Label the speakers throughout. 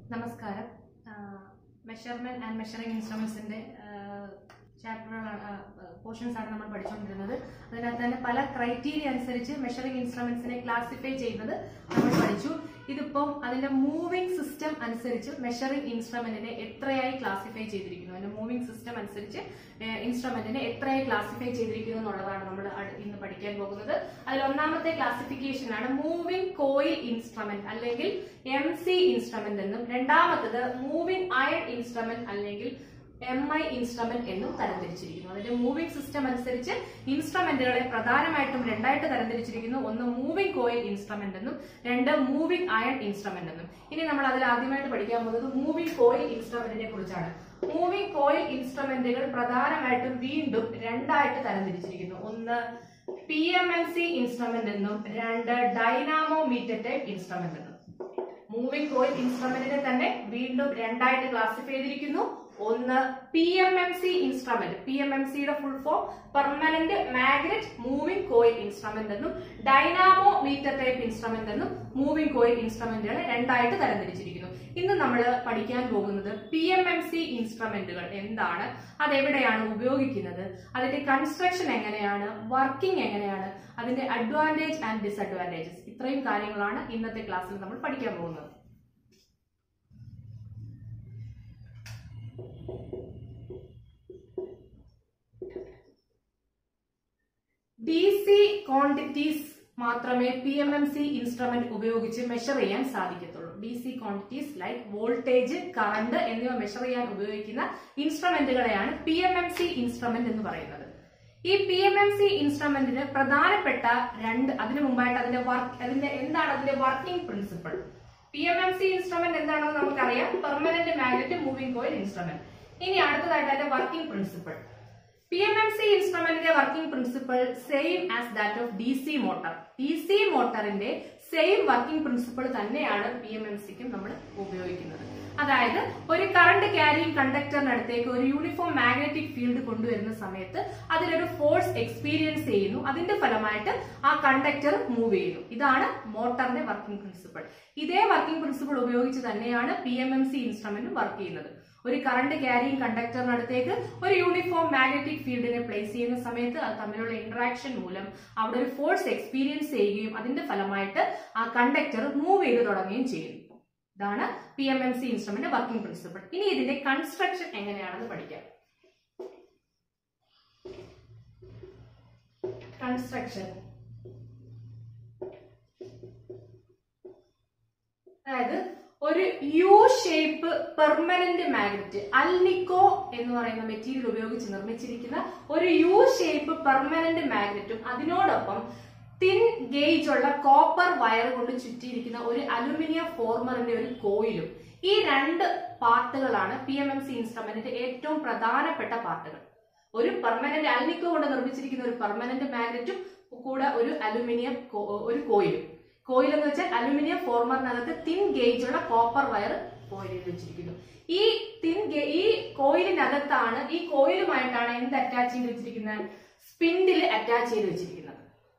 Speaker 1: നമസ്കാരം measurement and measuring ഇൻസ്ട്രുമെന്റ്സിന്റെ ചാപ്റ്ററുകളാണ് പോർഷൻസ് ആണ് നമ്മൾ പഠിച്ചുകൊണ്ടിരുന്നത് അതിനകത്ത് തന്നെ പല ക്രൈറ്റീരിയ അനുസരിച്ച് മെഷറിംഗ് ഇൻസ്ട്രുമെന്റ്സിനെ ക്ലാസിഫൈ ചെയ്യുന്നത് നമ്മൾ പഠിച്ചു ഇതിപ്പം അതിന്റെ മൂവിംഗ് സിസ്റ്റം അനുസരിച്ച് മെഷറിംഗ് ഇൻസ്ട്രുമെന്റിനെ എത്രയായി ക്ലാസിഫൈ ചെയ്തിരിക്കുന്നു അതിന്റെ മൂവിംഗ് സിസ്റ്റം അനുസരിച്ച് ഇൻസ്ട്രുമെന്റിനെ എത്രയായി ക്ലാസിഫൈ ചെയ്തിരിക്കുന്നു എന്നുള്ളതാണ് നമ്മൾ ഇന്ന് പഠിക്കാൻ പോകുന്നത് അതിൽ ഒന്നാമത്തെ ക്ലാസിഫിക്കേഷൻ ആണ് മൂവിംഗ് കോയിൽ ഇൻസ്ട്രുമെന്റ് അല്ലെങ്കിൽ എം സി ഇൻസ്ട്രുമെന്റ് എന്നും രണ്ടാമത്തത് മൂവിംഗ് അയൺ ഇൻസ്ട്രുമെന്റ് അല്ലെങ്കിൽ എം ഐ ഇൻസ്ട്രുമെന്റ് എന്നും തരംതിരിച്ചിരിക്കുന്നു അതിന്റെ മൂവിംഗ് സിസ്റ്റം അനുസരിച്ച് ഇൻസ്ട്രുമെന്റുകളെ പ്രധാനമായിട്ടും രണ്ടായിട്ട് തരംതിരിച്ചിരിക്കുന്നു ഒന്ന് മൂവിംഗ് കോയിൽ ഇൻസ്ട്രുമെന്റ് എന്നും രണ്ട് മൂവിംഗ് അയൺ ഇൻസ്ട്രുമെന്റ് എന്നും ഇനി നമ്മൾ അതിൽ ആദ്യമായിട്ട് പഠിക്കാൻ പോകുന്നത് മൂവിംഗ് കോയിൽ ഇൻസ്ട്രുമെന്റിനെ കുറിച്ചാണ് മൂവിംഗ് കോയിൽ ഇൻസ്ട്രുമെന്റുകൾ പ്രധാനമായിട്ടും വീണ്ടും രണ്ടായിട്ട് തരംതിരിച്ചിരിക്കുന്നു ഒന്ന് P M L C instrument എന്നും രണ്ട് ഡൈനാമോ മീറ്റർ ടൈപ്പ് ഇൻസ്ട്രുമെന്റ് എന്നും മൂവിംഗ് കോയിൽ ഇൻസ്ട്രുമെന്റിനെ തന്നെ വീണ്ടും രണ്ടായിട്ട് ക്ലാസിഫൈ ചെയ്തിരിക്കുന്നു ഒന്ന് P M M C instrument P M M സിയുടെ full form permanent magnet moving coil instrument എന്നും ഡൈനാമോ മീറ്റർ ടൈപ്പ് ഇൻസ്ട്രുമെന്റ് എന്നും മൂവിംഗ് കോയിൽ ഇൻസ്ട്രുമെന്റുകളെ രണ്ടായിട്ട് തരംതിരിച്ചിരിക്കുന്നു ഇന്ന് നമ്മൾ പഠിക്കാൻ പോകുന്നത് പി എം എം സി ഇൻസ്ട്രുമെന്റുകൾ എന്താണ് അതെവിടെയാണ് ഉപയോഗിക്കുന്നത് അതിന്റെ കൺസ്ട്രക്ഷൻ എങ്ങനെയാണ് വർക്കിംഗ് എങ്ങനെയാണ് അതിന്റെ അഡ്വാൻറ്റേജ് ആൻഡ് ഡിസഡ്വാൻറ്റേജസ് ഇത്രയും കാര്യങ്ങളാണ് ഇന്നത്തെ ക്ലാസ്സിൽ നമ്മൾ പഠിക്കാൻ പോകുന്നത് ഡി സി ക്വാണ്ടിറ്റീസ് മാത്രമേ P M M C instrument ഉപയോഗിച്ച് മെഷർ ചെയ്യാൻ സാധിക്കത്തുള്ളൂ D C quantities like voltage current എന്നിവ മെഷർ ചെയ്യാൻ ഉപയോഗിക്കുന്ന ഇൻസ്ട്രുമെന്റുകളെയാണ് P M M C instrument എന്ന് പറയുന്നത് ഈ പി എം എം സി ഇൻസ്ട്രുമെന്റിന് പ്രധാനപ്പെട്ട രണ്ട് അതിനു മുമ്പായിട്ട് അതിന്റെ വർക്ക് അതിന്റെ എന്താണ് അതിന്റെ working principle P M M C instrument എന്താണെന്ന് നമുക്കറിയാം permanent magnet moving coil instrument ഇനി അടുത്തതായിട്ട് അതിന്റെ working principle P M M C ഇൻസ്ട്രുമെന്റിന്റെ working principle same as that of D C motor D C മോട്ടറിന്റെ സെയിം വർക്കിംഗ് പ്രിൻസിപ്പിൾ തന്നെയാണ് P M M സിക്കും നമ്മൾ ഉപയോഗിക്കുന്നത് അതായത് ഒരു കറണ്ട് ക്യാരിയിങ് കണ്ടക്ടറിനടുത്തേക്ക് ഒരു യൂണിഫോം മാഗ്നറ്റിക് ഫീൽഡ് കൊണ്ടുവരുന്ന സമയത്ത് അതിലൊരു ഫോഴ്സ് എക്സ്പീരിയൻസ് ചെയ്യുന്നു അതിന്റെ ഫലമായിട്ട് ആ കണ്ടക്ടർ മൂവ് ചെയ്യുന്നു ഇതാണ് മോട്ടറിന്റെ വർക്കിംഗ് പ്രിൻസിപ്പിൾ ഇതേ വർക്കിംഗ് പ്രിൻസിപ്പിൾ ഉപയോഗിച്ച് തന്നെയാണ് P M M C instrument work ചെയ്യുന്നത് ഒരു കറണ്ട് ക്യാരിയിങ് കണ്ടക്ടറിനടുത്തേക്ക് ഒരു യൂണിഫോം മാഗ്നറ്റിക് ഫീൽഡിനെ പ്ലേസ് ചെയ്യുന്ന സമയത്ത് അത് തമ്മിലുള്ള ഇന്ററാക്ഷൻ മൂലം അവിടെ ഒരു ഫോഴ്സ് എക്സ്പീരിയൻസ് ചെയ്യുകയും അതിന്റെ ഫലമായിട്ട് ആ കണ്ടക്ടർ മൂവ് ചെയ്ത് തുടങ്ങുകയും ചെയ്യുന്നു ഇതാണ് P M M C instrument working principle ഇനി ഇതിന്റെ കൺസ്ട്രക്ഷൻ എങ്ങനെയാണെന്ന് പഠിക്കാം കൺസ്ട്രക്ഷൻ അതായത് ഒരു U shape permanent magnet alnico എന്ന് പറയുന്ന മെറ്റീരിയൽ ഉപയോഗിച്ച് നിർമ്മിച്ചിരിക്കുന്ന ഒരു യു ഷേപ്പ് പെർമനന്റ് മാഗ്നറ്റും അതിനോടൊപ്പം തിൻ ഗേജ് ഉള്ള കോപ്പർ വയർ കൊണ്ട് ചുറ്റിയിരിക്കുന്ന ഒരു അലുമിനിയം ഫോർമറിന്റെ ഒരു കോയിലും ഈ രണ്ട് പാർട്ടുകളാണ് പി എം എം സി ഇൻസ്ട്രുമെന്റിന്റെ ഏറ്റവും പ്രധാനപ്പെട്ട പാർട്ടുകൾ ഒരു പെർമനന്റ് അൽനിക്കോ കൊണ്ട് നിർമ്മിച്ചിരിക്കുന്ന ഒരു പെർമനന്റ് മാഗ്നറ്റും കൂടെ ഒരു അലുമിനിയം ഒരു കോയിലും കോയിൽ എന്ന് വെച്ചാൽ അലുമിനിയം ഫോർമറിനകത്ത് തിൻ ഗേജ് ഉള്ള കോപ്പർ വയർ കോയിലിൽ വെച്ചിരിക്കുന്നു ഈ തിൻ ഈ കോയിലിനകത്താണ് ഈ കോയിലുമായിട്ടാണ് എന്ത് അറ്റാച്ച് ചെയ്ത് വെച്ചിരിക്കുന്നത് സ്പിൻഡിൽ അറ്റാച്ച് ചെയ്ത് വെച്ചിരിക്കുന്നത്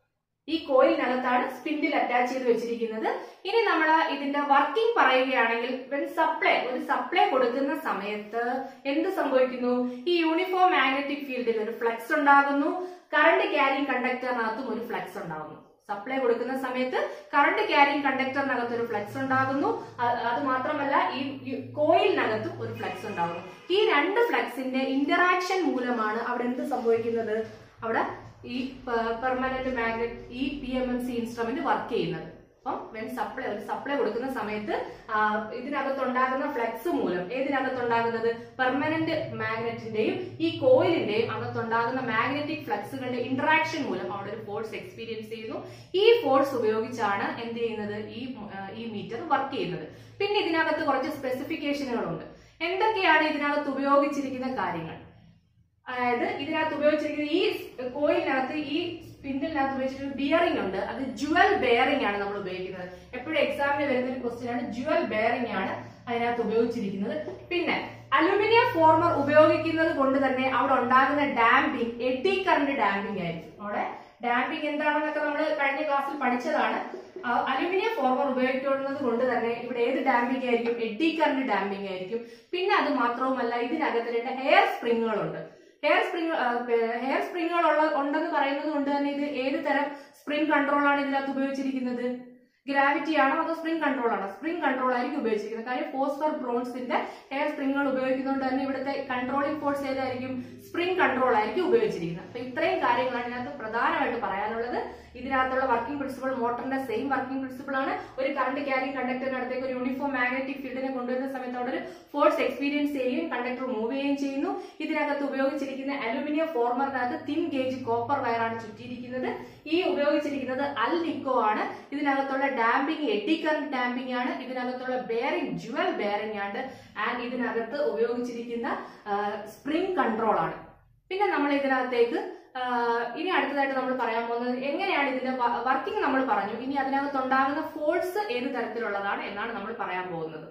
Speaker 1: ഈ കോയിലിനകത്താണ് സ്പിൻഡിൽ അറ്റാച്ച് ചെയ്ത് വെച്ചിരിക്കുന്നത് ഇനി നമ്മൾ ഇതിന്റെ വർക്കിംഗ് പറയുകയാണെങ്കിൽ വെൻ സപ്ലൈ ഒരു സപ്ലൈ കൊടുക്കുന്ന സമയത്ത് എന്ത് സംഭവിക്കുന്നു ഈ യൂണിഫോം മാഗ്നറ്റിക് ഫീൽഡിൽ ഒരു ഫ്ലക്സ് ഉണ്ടാകുന്നു കറണ്ട് ക്യാരിങ് കണ്ടക്ടറിനകത്തും ഒരു ഫ്ലക്സ് ഉണ്ടാകുന്നു സപ്ലൈ കൊടുക്കുന്ന സമയത്ത് കറണ്ട് ക്യാരിങ് കണ്ടക്ടറിനകത്ത് ഒരു ഫ്ലക്സ് ഉണ്ടാകുന്നു അത് മാത്രമല്ല ഈ കോയിലിനകത്തും ഒരു ഫ്ലക്സ് ഉണ്ടാകുന്നു ഈ രണ്ട് ഫ്ലക്സിന്റെ ഇന്ററാക്ഷൻ മൂലമാണ് അവിടെ എന്ത് സംഭവിക്കുന്നത് അവിടെ ഈ പെർമനന്റ് മാഗ്നറ്റ് ഈ P M M C instrument work ചെയ്യുന്നത് അപ്പം വെൻ സപ്ലൈ ഒരു സപ്ലൈ കൊടുക്കുന്ന സമയത്ത് ഇതിനകത്തുണ്ടാകുന്ന ഫ്ലക്സ് മൂലം ഏതിനകത്തുണ്ടാകുന്നത് പെർമനന്റ് മാഗ്നറ്റിന്റെയും ഈ കോയിലിന്റെയും അകത്തുണ്ടാകുന്ന മാഗ്നറ്റിക് ഫ്ലക്സുകളുടെ ഇന്ററാക്ഷൻ മൂലം അവിടെ ഒരു ഫോഴ്സ് എക്സ്പീരിയൻസ് ചെയ്യുന്നു ഈ ഫോഴ്സ് ഉപയോഗിച്ചാണ് എന്ത് ചെയ്യുന്നത് ഈ ഈ മീറ്റർ വർക്ക് ചെയ്യുന്നത് പിന്നെ ഇതിനകത്ത് കുറച്ച് സ്പെസിഫിക്കേഷനുകളുണ്ട് എന്തൊക്കെയാണ് ഇതിനകത്ത് ഉപയോഗിച്ചിരിക്കുന്ന കാര്യങ്ങൾ അതായത് ഇതിനകത്ത് ഉപയോഗിച്ചിരിക്കുന്ന ഈ കോയിലിനകത്ത് ഈ സ്പിൻഡിലിനകത്ത് ഉപയോഗിച്ചിരിക്കുന്ന ബിയറിംഗ് ഉണ്ട് അത് ജുവൽ ബെയറിംഗ് ആണ് നമ്മൾ ഉപയോഗിക്കുന്നത് എപ്പോഴും എക്സാമിന് വരുന്ന ഒരു ക്വസ്റ്റ്യൻ ആണ് ജുവൽ ബെയറിംഗ് ആണ് അതിനകത്ത് ഉപയോഗിച്ചിരിക്കുന്നത് പിന്നെ അലുമിനിയം ഫോർമർ ഉപയോഗിക്കുന്നത് കൊണ്ട് തന്നെ അവിടെ ഉണ്ടാകുന്ന ഡാമ്പിംഗ് എഡി കറണ്ട് ഡാമ്പിംഗ് ആയിരിക്കും അവിടെ ഡാമ്പിംഗ് എന്താണെന്നൊക്കെ നമ്മൾ കഴിഞ്ഞ ക്ലാസ്സിൽ പഠിച്ചതാണ് അലുമിനിയം ഫോർമർ ഉപയോഗിക്കുന്നത് കൊണ്ട് തന്നെ ഇവിടെ ഏത് ഡാമ്പിംഗ് ആയിരിക്കും എഡി കറണ്ട് ഡാമ്പിംഗ് ആയിരിക്കും പിന്നെ അത് മാത്രവുമല്ല ഇതിനകത്ത് രണ്ട് ഹെയർ സ്പ്രിങ്ങുകളുണ്ട് ഹെയർ സ്പ്രിങ് ഹെയർ സ്പ്രിങ്ങുകൾ ഉള്ള ഉണ്ടെന്ന് പറയുന്നത് കൊണ്ട് തന്നെ ഇത് ഏത് തരം സ്പ്രിംഗ് കൺട്രോൾ ആണ് ഇതിനകത്ത് ഉപയോഗിച്ചിരിക്കുന്നത് ഗ്രാവിറ്റി ആണോ അതോ സ്പ്രിംഗ് കൺട്രോൾ ആണോ സ്പ്രിംഗ് കൺട്രോൾ ആയിരിക്കും ഉപയോഗിച്ചിരിക്കുന്നത് കാര്യം ഫോസ്ഫർ ബ്രോൺസിന്റെ ഹെയർ സ്പ്രിങ്ങുകൾ ഉപയോഗിക്കുന്നതുകൊണ്ട് തന്നെ ഇവിടുത്തെ കൺട്രോളിംഗ് ഫോഴ്സ് ഏതായിരിക്കും സ്പ്രിംഗ് കൺട്രോൾ ആയിരിക്കും ഉപയോഗിച്ചിരിക്കുന്നത് അപ്പൊ ഇത്രയും കാര്യങ്ങളാണ് ഇതിനകത്ത് പ്രധാനമായിട്ട് പറയാനുള്ളത് ഇതിനകത്തുള്ള വർക്കിംഗ് പ്രിൻസിപ്പിൾ മോട്ടറിന്റെ സെയിം വർക്കിംഗ് പ്രിൻസിപ്പിൾ ആണ് ഒരു കറണ്ട് ക്യാരിങ് കണ്ടക്ടറിന്റെ അടുത്തേക്ക് ഒരു യൂണിഫോം മാഗ്നറ്റിക് ഫീൽഡിനെ കൊണ്ടുവരുന്ന സമയത്ത് അവിടെ ഒരു ഫോഴ്സ് എക്സ്പീരിയൻസ് ചെയ്യുകയും കണ്ടക്ടർ മൂവ് ചെയ്യുകയും ചെയ്യുന്നു ഇതിനകത്ത് ഉപയോഗിച്ചിരിക്കുന്ന അലുമിനിയം ഫോർമറിനകത്ത് തിൻ ഗേജ് കോപ്പർ വയറാണ് ചുറ്റിയിരിക്കുന്നത് ഈ ഉപയോഗിച്ചിരിക്കുന്നത് അൽ നിക്കോ ആണ് ഇതിനകത്തുള്ള ഡാമ്പിംഗ് എഡി കറന്റ് ഡാമ്പിംഗ് ആണ് ഇതിനകത്തുള്ള ബെയറിംഗ് ജുവൽ ബെയറിംഗ് ആണ് ആൻഡ് ഇതിനകത്ത് ഉപയോഗിച്ചിരിക്കുന്ന സ്പ്രിംഗ് കൺട്രോൾ ആണ് പിന്നെ നമ്മൾ ഇതിനകത്തേക്ക് ആ, ഇനി അടുത്തതായിട്ട് നമ്മൾ പറയാൻ പോകുന്നത് എങ്ങനെയാണ് ഇതിന്റെ വർക്കിംഗ് നമ്മൾ പറഞ്ഞു ഇനി അതിനകത്ത് ഉണ്ടാകുന്ന ഫോഴ്സ് ഏത് തരത്തിലുള്ളതാണ് എന്നാണ് നമ്മൾ പറയാൻ പോകുന്നത്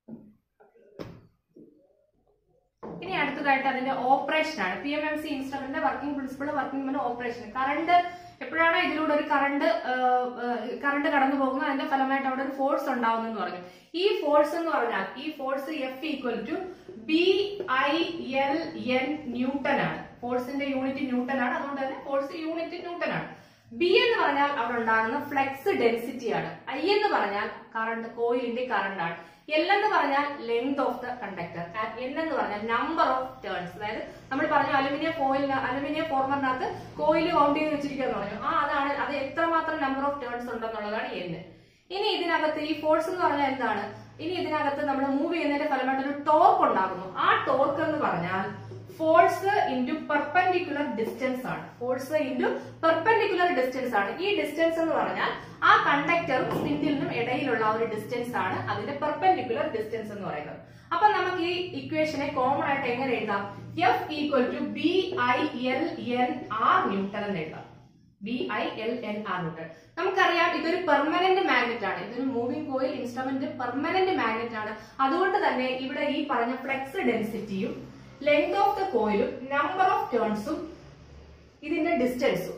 Speaker 1: ഇനി അടുത്തതായിട്ട് അതിന്റെ ഓപ്പറേഷൻ ആണ് പി എം എം സി ഇൻസ്ട്രുമെന്റിന്റെ working principle working operation current എപ്പോഴാണോ ഇതിലൂടെ ഒരു കറണ്ട് കറണ്ട് കടന്നു പോകുന്നത് അതിന്റെ ഫലമായിട്ട് അവിടെ ഒരു ഫോഴ്സ് ഉണ്ടാവുന്നു എന്ന് പറഞ്ഞു ഈ ഫോഴ്സ് എന്ന് പറഞ്ഞാൽ ഈ force F equal to B I L N newton ആണ് ഫോഴ്സിന്റെ യൂണിറ്റ് ന്യൂട്ടൺ ആണ് അതുകൊണ്ട് തന്നെ ഫോഴ്സ് യൂണിറ്റ് ന്യൂട്ടൺ ആണ് ബി എന്ന് പറഞ്ഞാൽ അവിടെ ഉണ്ടാകുന്ന ഫ്ലെക്സ് ഡെൻസിറ്റി ആണ് ഐ എന്ന് പറഞ്ഞാൽ കറണ്ട് കോയിലിന്റെ കറണ്ട് ആണ് എൽ എന്ന് പറഞ്ഞാൽ length of the conductor N എന്ന് പറഞ്ഞാൽ നമ്പർ ഓഫ് ടേൺസ് അതായത് നമ്മൾ പറഞ്ഞു അലുമിനിയം ഫോയിലിന് അലുമിനിയം ഫോർമറിനകത്ത് കോയിൽ കൗണ്ട് ചെയ്ത് വെച്ചിരിക്കുക എന്ന് പറഞ്ഞു ആ അതാണ് അത് എത്രമാത്രം നമ്പർ ഓഫ് ടേൺസ് ഉണ്ടെന്നുള്ളതാണ് എൻ ഇനി ഇതിനകത്ത് ഈ ഫോഴ്സ് എന്ന് പറഞ്ഞാൽ എന്താണ് ഇനി ഇതിനകത്ത് നമ്മൾ മൂവ് ചെയ്യുന്നതിന്റെ ഫലമായിട്ട് ഒരു ടോർക്ക് ഉണ്ടാകുന്നു ആ ടോർക്ക് എന്ന് പറഞ്ഞാൽ ഫോഴ്സ് ഇൻറ്റു പെർപെൻഡിക്കുലർ ഡിസ്റ്റൻസ് ആണ് ഫോഴ്സ് ഇൻറ്റു പെർപെൻഡിക്കുലർ ഡിസ്റ്റൻസ് ആണ് ഈ ഡിസ്റ്റൻസ് എന്ന് പറഞ്ഞാൽ ആ കണ്ടക്ടറും സ്പിൻഡിലിനും ഇടയിലുള്ള ആ ഒരു ഡിസ്റ്റൻസ് ആണ് അതിന്റെ പെർപെൻഡിക്കുലർ ഡിസ്റ്റൻസ് എന്ന് പറയുന്നത് അപ്പൊ നമുക്ക് ഈ ഇക്വേഷനെ കോമൺ ആയിട്ട് എങ്ങനെ എഴുതാം F equal to B I L N R newton എന്ന് എഴുതാം B I L N R newton നമുക്കറിയാം ഇതൊരു പെർമനന്റ് മാഗ്നറ്റ് ആണ് ഇതൊരു moving coil instrument permanent magnet ആണ് അതുകൊണ്ട് തന്നെ ഇവിടെ ഈ പറഞ്ഞ ഫ്ലെക്സ് ഡെൻസിറ്റിയും ലെങ്ത് ഓഫ് ദ കോയിലും നമ്പർ ഓഫ് ടേൺസും ഇതിന്റെ ഡിസ്റ്റൻസും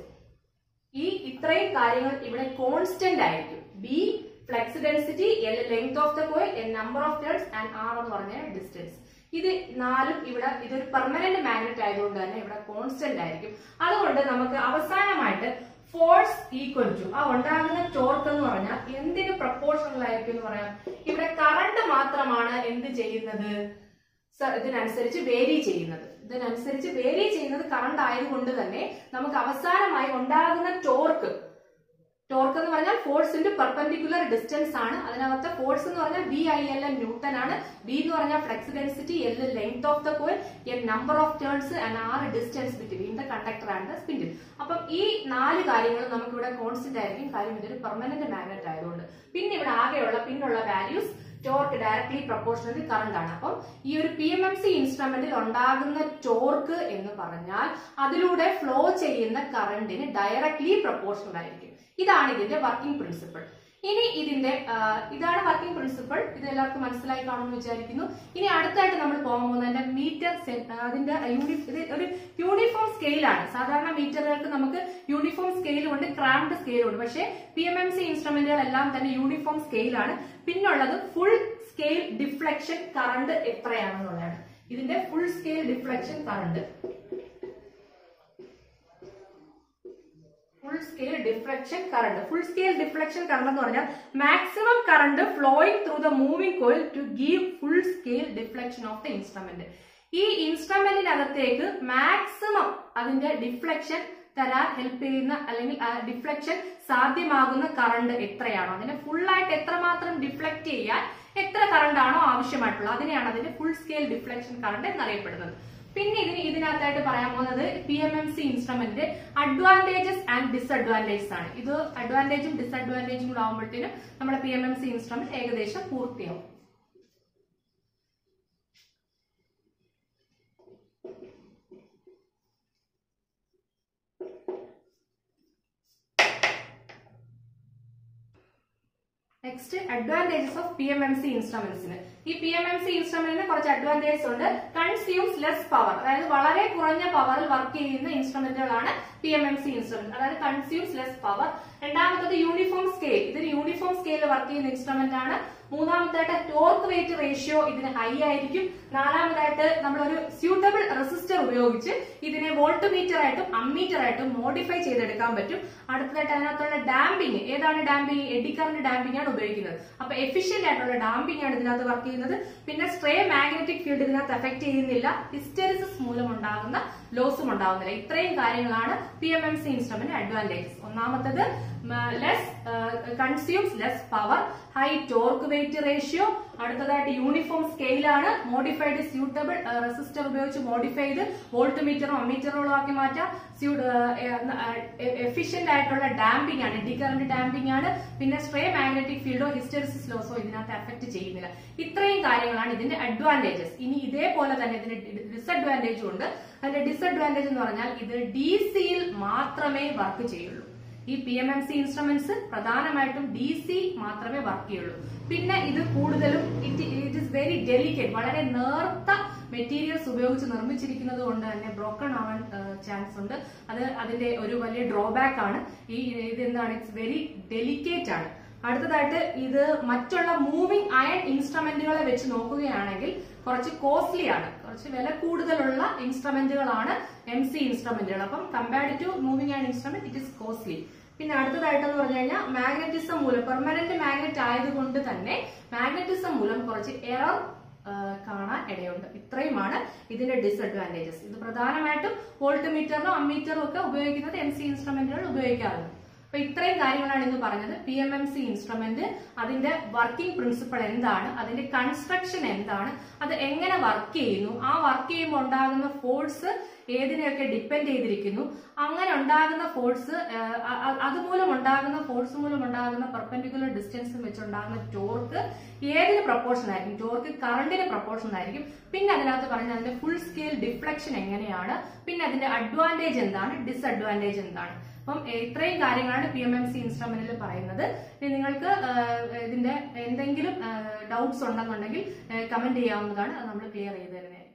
Speaker 1: ഈ ഇത്രയും കാര്യങ്ങൾ ഇവിടെ കോൺസ്റ്റന്റ് ആയിരിക്കും B flux density L length of the coil N number of turns and R എന്ന് പറഞ്ഞ ഡിസ്റ്റൻസ് ഇത് നാലും ഇവിടെ ഇതൊരു പെർമനന്റ് മാഗ്നറ്റ് ആയതുകൊണ്ട് തന്നെ ഇവിടെ കോൺസ്റ്റന്റ് ആയിരിക്കും അതുകൊണ്ട് നമുക്ക് അവസാനമായിട്ട് ഫോഴ്സ് ഈക്വൽ ടു ആ ഉണ്ടാകുന്ന ടോർക്ക് എന്ന് പറഞ്ഞാൽ എന്തിന് പ്രപ്പോർഷണൽ ആയിരിക്കും എന്ന് പറയാം ഇവിടെ കറണ്ട് മാത്രമാണ് എന്ത് ചെയ്യുന്നത് സ- ഇതിനനുസരിച്ച് വേരി ചെയ്യുന്നത് ഇതിനനുസരിച്ച് വേരി ചെയ്യുന്നത് കറണ്ട് ആയതുകൊണ്ട് തന്നെ നമുക്ക് അവസാനമായി ഉണ്ടാകുന്ന ടോർക്ക് ടോർക്ക് എന്ന് പറഞ്ഞാൽ ഫോഴ്സ് ഇൻറ്റു പെർപെൻഡിക്കുലർ ഡിസ്റ്റൻസ് ആണ് അതിനകത്തെ ഫോഴ്സ് എന്ന് പറഞ്ഞാൽ B I L N newton ആണ് ബി എന്ന് പറഞ്ഞാൽ flux density L length of the coil N number of turns and R distance between the conductor and the spindle അപ്പം ഈ നാല് കാര്യങ്ങളും നമുക്ക് ഇവിടെ കോൺസ്റ്റന്റ് ആയിരിക്കും കാര്യം ഇതൊരു പെർമനന്റ് മാഗ്നറ്റ് ആയതുകൊണ്ട് പിന്നെ ഇവിടെ ആകെയുള്ള പിന്നുള്ള values torque directly proportionally current ആണ് അപ്പം ഈ ഒരു പി എം എം സി ഇൻസ്ട്രുമെന്റിൽ ഉണ്ടാകുന്ന ടോർക്ക് എന്ന് പറഞ്ഞാൽ അതിലൂടെ ഫ്ലോ ചെയ്യുന്ന കറണ്ടിന് ഡയറക്ട്ലി പ്രപ്പോർഷണൽ ആയിരിക്കും ഇതാണ് ഇതിന്റെ വർക്കിംഗ് പ്രിൻസിപ്പിൾ ഇനി ഇതിന്റെ ആ, ഇതാണ് വർക്കിംഗ് പ്രിൻസിപ്പിൾ ഇത് എല്ലാവർക്കും മനസ്സിലായി കാണുമെന്ന് വിചാരിക്കുന്നു ഇനി അടുത്തായിട്ട് നമ്മൾ പോകാൻ പോകുന്നതിന്റെ മീറ്റർ അതിന്റെ യൂണി ഇത് ഒരു യൂണിഫോം സ്കെയിലാണ് സാധാരണ മീറ്ററുകൾക്ക് നമുക്ക് യൂണിഫോം സ്കെയിലും ഉണ്ട് ക്രാംഡ് സ്കെയിലും ഉണ്ട് പക്ഷേ പി എം എം സി ഇൻസ്ട്രുമെന്റുകളെല്ലാം തന്നെ യൂണിഫോം സ്കെയിലാണ് പിന്നുള്ളത് ഫുൾ സ്കെയിൽ ഡിഫ്ലക്ഷൻ കറണ്ട് എത്രയാണെന്നുള്ളതാണ് ഇതിന്റെ full scale deflection current full scale deflection current full scale deflection current എന്ന് പറഞ്ഞാൽ maximum current flowing through the moving coil to give full scale deflection of the instrument ഈ ഇൻസ്ട്രുമെന്റിനകത്തേക്ക് maximum അതിന്റെ deflection തരാൻ help ചെയ്യുന്ന അല്ലെങ്കിൽ ഡിഫ്ലക്ഷൻ സാധ്യമാകുന്ന current എത്രയാണോ അതിനെ ഫുൾ ആയിട്ട് എത്രമാത്രം ഡിഫ്ലക്ട് ചെയ്യാൻ എത്ര കറണ്ട് ആണോ ആവശ്യമായിട്ടുള്ളത് അതിനെയാണ് അതിന്റെ ഫുൾ സ്കെയിൽ ഡിഫ്ലക്ഷൻ കറണ്ട് എന്നറിയപ്പെടുന്നത് പിന്നെ ഇതിന് ഇതിനകത്തായിട്ട് പറയാൻ പോകുന്നത് P M M C instrument advantages and disadvantages ആണ് ഇത് അഡ്വാൻറ്റേജും ഡിസഡ്വാൻറ്റേജും കൂടെ ആകുമ്പോഴത്തേനും നമ്മുടെ P M M C instrument ഏകദേശം പൂർത്തിയാവും next advantages of P M M C ഇൻസ്ട്രുമെന്റ്സിന് ഈ പി എം എം സി ഇൻസ്ട്രുമെന്റിന് കുറച്ച് അഡ്വാൻറ്റേജസ് ഉണ്ട് കൺസ്യൂംസ് ലെസ് പവർ അതായത് വളരെ കുറഞ്ഞ പവറിൽ വർക്ക് ചെയ്യുന്ന ഇൻസ്ട്രുമെന്റുകളാണ് P M M C instrument അതായത് കൺസ്യൂംസ് ലെസ് പവർ രണ്ടാമത്തത് യൂണിഫോം സ്കെയിൽ ഇതിന് യൂണിഫോം സ്കെയിലിൽ വർക്ക് ചെയ്യുന്ന ഇൻസ്ട്രുമെന്റ് ആണ് മൂന്നാമതായിട്ട് ടോർക്ക് വെയിറ്റ് റേഷ്യോ ഇതിന് ഹൈ ആയിരിക്കും നാലാമതായിട്ട് നമ്മളൊരു സ്യൂട്ടബിൾ റെസിസ്റ്റർ ഉപയോഗിച്ച് ഇതിനെ വോൾട്ട് മീറ്റർ ആയിട്ടും അമ്മീറ്റർ ആയിട്ടും മോഡിഫൈ ചെയ്തെടുക്കാൻ പറ്റും അടുത്തതായിട്ട് അതിനകത്തുള്ള ഡാമ്പിങ് ഏതാണ് ഡാമ്പിങ് എഡി കറന്റ് ഡാമ്പിംഗ് ആണ് ഉപയോഗിക്കുന്നത് അപ്പൊ എഫിഷ്യന്റ് ആയിട്ടുള്ള ഡാമ്പിംഗ് ആണ് ഇതിനകത്ത് വർക്ക് ചെയ്യുന്നത് പിന്നെ സ്ട്രേ മാഗ്നറ്റിക് ഫീൽഡ് ഇതിനകത്ത് എഫക്ട് ചെയ്യുന്നില്ല ഹിസ്റ്ററിസിസ് മൂലം ഉണ്ടാകുന്ന ലോസും ഉണ്ടാകുന്നില്ല ഇത്രയും കാര്യങ്ങളാണ് P M M C instrument advantages ഒന്നാമത്തത് less consumes less power high torque weight ratio അടുത്തതായിട്ട് യൂണിഫോം സ്കെയിലാണ് മോഡിഫൈഡ് സ്യൂട്ടബിൾ റെസിസ്റ്റർ ഉപയോഗിച്ച് മോഡിഫൈ ചെയ്ത് വോൾട്ട് മീറ്ററും അമ്മീറ്ററുകളും ആക്കി മാറ്റാം എഫിഷ്യന്റ് ആയിട്ടുള്ള ഡാമ്പിംഗ് ആണ് ഡി കറന്റ് ഡാമ്പിംഗ് ആണ് പിന്നെ സ്ട്രേ മാഗ്നറ്റിക് ഫീൽഡോ ഹിസ്റ്ററിസിസ് ലോസോ ഇതിനകത്ത് എഫക്ട് ചെയ്യുന്നില്ല ഇത്രയും കാര്യങ്ങളാണ് ഇതിന്റെ അഡ്വാൻറ്റേജസ് ഇനി ഇതേപോലെ തന്നെ ഇതിന്റെ ഡിസഡ്വാൻറ്റേജും ഉണ്ട് അതിന്റെ ഡിസഡ്വാൻറ്റേജ് എന്ന് പറഞ്ഞാൽ ഇത് ഡി സിയിൽ മാത്രമേ വർക്ക് ചെയ്യുള്ളൂ ഈ P M M C instruments പ്രധാനമായിട്ടും ഡി സി മാത്രമേ വർക്ക് ചെയ്യുള്ളൂ പിന്നെ ഇത് കൂടുതലും it it is very delicate വളരെ നേർത്ത മെറ്റീരിയൽസ് ഉപയോഗിച്ച് നിർമ്മിച്ചിരിക്കുന്നത് കൊണ്ട് തന്നെ ബ്രോക്കൺ ആവാൻ ചാൻസ് ഉണ്ട് അത് അതിന്റെ ഒരു വലിയ ഡ്രോബാക്ക് ആണ് ഈ ഇതെന്താണ് ഇറ്റ്സ് വെരി ഡെലിക്കേറ്റ് ആണ് അടുത്തതായിട്ട് ഇത് മറ്റുള്ള മൂവിംഗ് അയൺ ഇൻസ്ട്രുമെന്റുകളെ വെച്ച് നോക്കുകയാണെങ്കിൽ കുറച്ച് കോസ്റ്റ്ലി ആണ് കുറച്ച് വില കൂടുതലുള്ള ഇൻസ്ട്രുമെന്റുകളാണ് എം സി ഇൻസ്ട്രുമെന്റുകൾ അപ്പം compared to moving iron instrument it is costly പിന്നെ അടുത്തതായിട്ടെന്ന് പറഞ്ഞു കഴിഞ്ഞാൽ മാഗ്നറ്റിസം മൂലം പെർമനന്റ് മാഗ്നറ്റ് ആയതുകൊണ്ട് തന്നെ മാഗ്നറ്റിസം മൂലം കുറച്ച് എറർ കാണാൻ ഇടയുണ്ട് ഇത്രയുമാണ് ഇതിന്റെ ഡിസഡ്വാൻറ്റേജസ് ഇത് പ്രധാനമായിട്ടും വോൾട്ട് മീറ്ററിനും അമ്മീറ്ററും ഒക്കെ ഉപയോഗിക്കുന്നത് എം സി ഇൻസ്ട്രുമെന്റുകൾ ഉപയോഗിക്കാറുണ്ട് അപ്പൊ ഇത്രയും കാര്യങ്ങളാണ് ഇന്ന് പറഞ്ഞത് P M M C instrument അതിന്റെ വർക്കിംഗ് പ്രിൻസിപ്പൾ എന്താണ് അതിന്റെ കൺസ്ട്രക്ഷൻ എന്താണ് അത് എങ്ങനെ വർക്ക് ചെയ്യുന്നു ആ വർക്ക് ചെയ്യുമ്പോൾ ഉണ്ടാകുന്ന ഫോഴ്സ് ഏതിനെയൊക്കെ ഡിപ്പെൻഡ് ചെയ്തിരിക്കുന്നു അങ്ങനെ ഉണ്ടാകുന്ന ഫോഴ്സ് അതുമൂലം ഉണ്ടാകുന്ന ഫോഴ്സ് മൂലം ഉണ്ടാകുന്ന പെർപെൻഡിക്കുലർ ഡിസ്റ്റൻസും വെച്ചുണ്ടാകുന്ന ടോർക്ക് ഏതിന് പ്രപ്പോർഷൻ ആയിരിക്കും ടോർക്ക് കറണ്ടിന് പ്രപ്പോർഷൻ ആയിരിക്കും പിന്നെ അതിനകത്ത് പറഞ്ഞ അതിന്റെ ഫുൾ സ്കെയിൽ ഡിഫ്ലക്ഷൻ എങ്ങനെയാണ് പിന്നെ അതിന്റെ അഡ്വാൻറ്റേജ് എന്താണ് ഡിസഡ്വാൻറ്റേജ് എന്താണ് അപ്പം ഇത്രയും കാര്യങ്ങളാണ് പി എം എം സി ഇൻസ്ട്രുമെന്റിൽ പറയുന്നത് ഇനി നിങ്ങൾക്ക് ഇതിന്റെ എന്തെങ്കിലും ഡൗട്ട്സ് ഉണ്ടെന്നുണ്ടെങ്കിൽ കമന്റ് ചെയ്യാവുന്നതാണ് അത് നമ്മൾ ക്ലിയർ ചെയ്ത് തരുന്നതായിരിക്കും